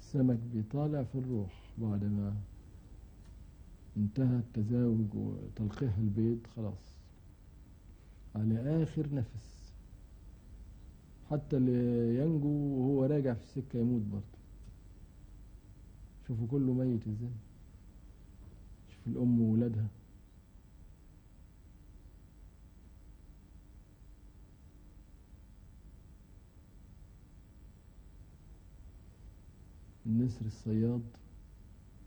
السمك بيطالع في الروح بعد ما انتهى التزاوج وتلقيح البيض خلاص على آخر نفس حتى اللي ينجو وهو راجع في السكة يموت برضه شوفوا كله ميت ازاي شوف الأم وولادها النسر الصياد